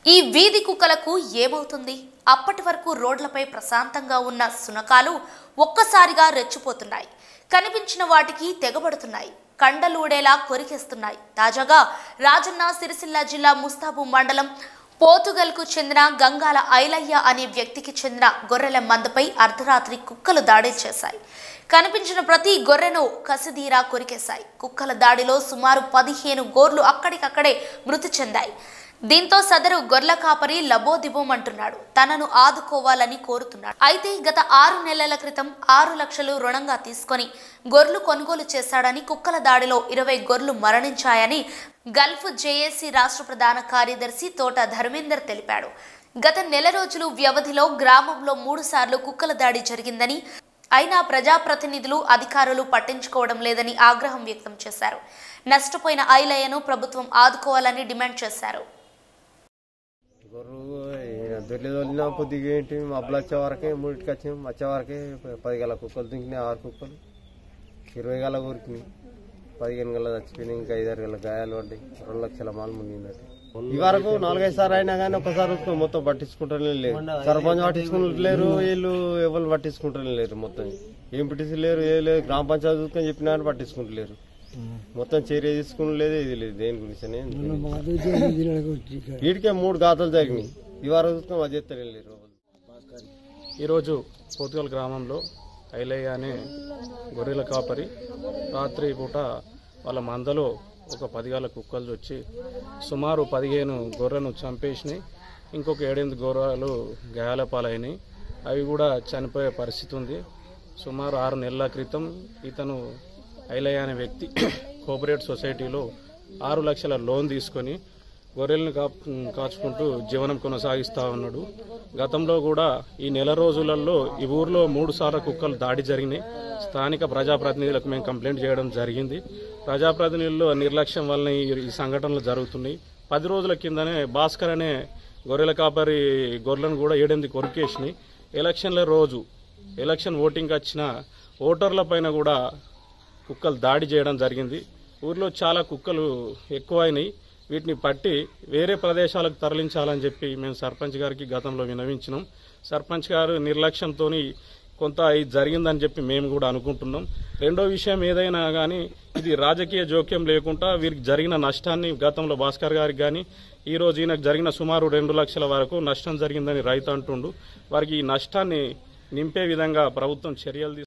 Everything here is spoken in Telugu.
ఈ వీధి కుక్కలకు ఏమవుతుంది అప్పటి వరకు రోడ్లపై ప్రశాంతంగా ఉన్న సునకాలు ఒక్కసారిగా రెచ్చిపోతున్నాయి కనిపించిన వాటికి తెగబడుతున్నాయి కండలూడేలా కొరికేస్తున్నాయి తాజాగా రాజన్న సిరిసిల్ల జిల్లా ముస్తాబు మండలం పోతుగల్కు చెందిన గంగాల ఐలయ్య అనే వ్యక్తికి చెందిన గొర్రెల మందపై అర్ధరాత్రి కుక్కలు దాడి చేశాయి కనిపించిన ప్రతి గొర్రెను కసిదీరా కొరికేశాయి కుక్కల దాడిలో సుమారు పదిహేను గోర్లు అక్కడికక్కడే మృతి చెందాయి దీంతో సదరు గొర్ల కాపరి లబోదిబోమంటున్నాడు తనను ఆదుకోవాలని కోరుతున్నాడు అయితే గత ఆరు నెలల క్రితం ఆరు లక్షలు రుణంగా తీసుకొని గొర్రెలు కొనుగోలు చేశాడని కుక్కల దాడిలో ఇరవై గొర్రెలు మరణించాయని గల్ఫ్ జేఏసీ రాష్ట్ర ప్రధాన కార్యదర్శి తోట ధర్మేందర్ తెలిపాడు గత నెల రోజులు వ్యవధిలో గ్రామంలో మూడు సార్లు కుక్కల దాడి జరిగిందని అయినా ప్రజాప్రతినిధులు అధికారులు పట్టించుకోవడం లేదని ఆగ్రహం వ్యక్తం చేశారు నష్టపోయిన ఐలయ్యను ప్రభుత్వం ఆదుకోవాలని డిమాండ్ చేశారు గొర్రు దొర్లి తోలినా కొద్దిగా ఏంటి మబ్బులు వచ్చే వరకే మూడింటికి వచ్చినాం వచ్చే వరకే పది గల కుక్కలు దింకినాయి ఆరు కుక్కలు ఇరవై గల ఊరికినాయి పదిహేను గల చచ్చిపోయినాయి ఇంకా ఐదారు గల గాయాలు పడ్డాయి రెండు లక్షల మాలు మునిగిందట ఈ వరకు నాలుగైదు సార్లు అయినా కానీ ఒకసారి వస్తే మొత్తం పట్టించుకుంటానే లేరు సర్పంచ్ పట్టించుకుంటలేరు వీళ్ళు ఎవరు పట్టించుకుంటానే లేరు మొత్తం ఏం పిటిసి లేరు ఏ లేదు గ్రామ పంచాయతీ చూసుకొని చెప్పినా కానీ పట్టించుకుంటలేరు మొత్తం చర్య తీసుకుని లేదు ఇది లేదు దేని గురించి వీటికే మూడు గాతలు జరిగినాయి ఈ వారం చూసుకొని అది చేస్తారు లేరు ఈరోజు పోతుగల్ గ్రామంలో ఐలయ్య అనే గొర్రెల కాపరి రాత్రి పూట వాళ్ళ మందలో ఒక పదిగాల కుక్కలు వచ్చి సుమారు పదిహేను గొర్రెను చంపేసినాయి ఇంకొక ఏడెనిమిది గొర్రెలు గాయాల పాలైనాయి అవి కూడా చనిపోయే పరిస్థితి ఉంది సుమారు ఆరు నెలల క్రితం ఇతను ఐలయ్య అనే వ్యక్తి కోఆపరేటివ్ సొసైటీలో ఆరు లక్షల లోన్ తీసుకొని గొర్రెలను కాప్ కాచుకుంటూ జీవనం కొనసాగిస్తా ఉన్నాడు గతంలో కూడా ఈ నెల రోజులలో ఈ ఊర్లో మూడు సార్లు కుక్కలు దాడి జరిగినాయి స్థానిక ప్రజాప్రతినిధులకు మేము కంప్లైంట్ చేయడం జరిగింది ప్రజాప్రతినిధుల్లో నిర్లక్ష్యం వలన ఈ ఈ సంఘటనలు జరుగుతున్నాయి పది రోజుల కిందనే భాస్కర్ అనే గొర్రెల కాపరి గొర్రెలను కూడా ఏడెనిమిది కొరికేసినాయి ఎలక్షన్ల రోజు ఎలక్షన్ ఓటింగ్ వచ్చిన ఓటర్ల పైన కూడా కుక్కలు దాడి చేయడం జరిగింది ఊర్లో చాలా కుక్కలు ఎక్కువైనాయి వీటిని పట్టి వేరే ప్రదేశాలకు తరలించాలని చెప్పి మేము సర్పంచ్ గారికి గతంలో వినవించినాం సర్పంచ్ గారు నిర్లక్ష్యంతో కొంత ఇది జరిగిందని చెప్పి మేము కూడా అనుకుంటున్నాం రెండో విషయం ఏదైనా కానీ ఇది రాజకీయ జోక్యం లేకుండా వీరికి జరిగిన నష్టాన్ని గతంలో భాస్కర్ గారికి కానీ ఈ రోజు ఈయనకు జరిగిన సుమారు రెండు లక్షల వరకు నష్టం జరిగిందని రైతు అంటుండు వారికి ఈ నష్టాన్ని నింపే విధంగా ప్రభుత్వం చర్యలు తీసు-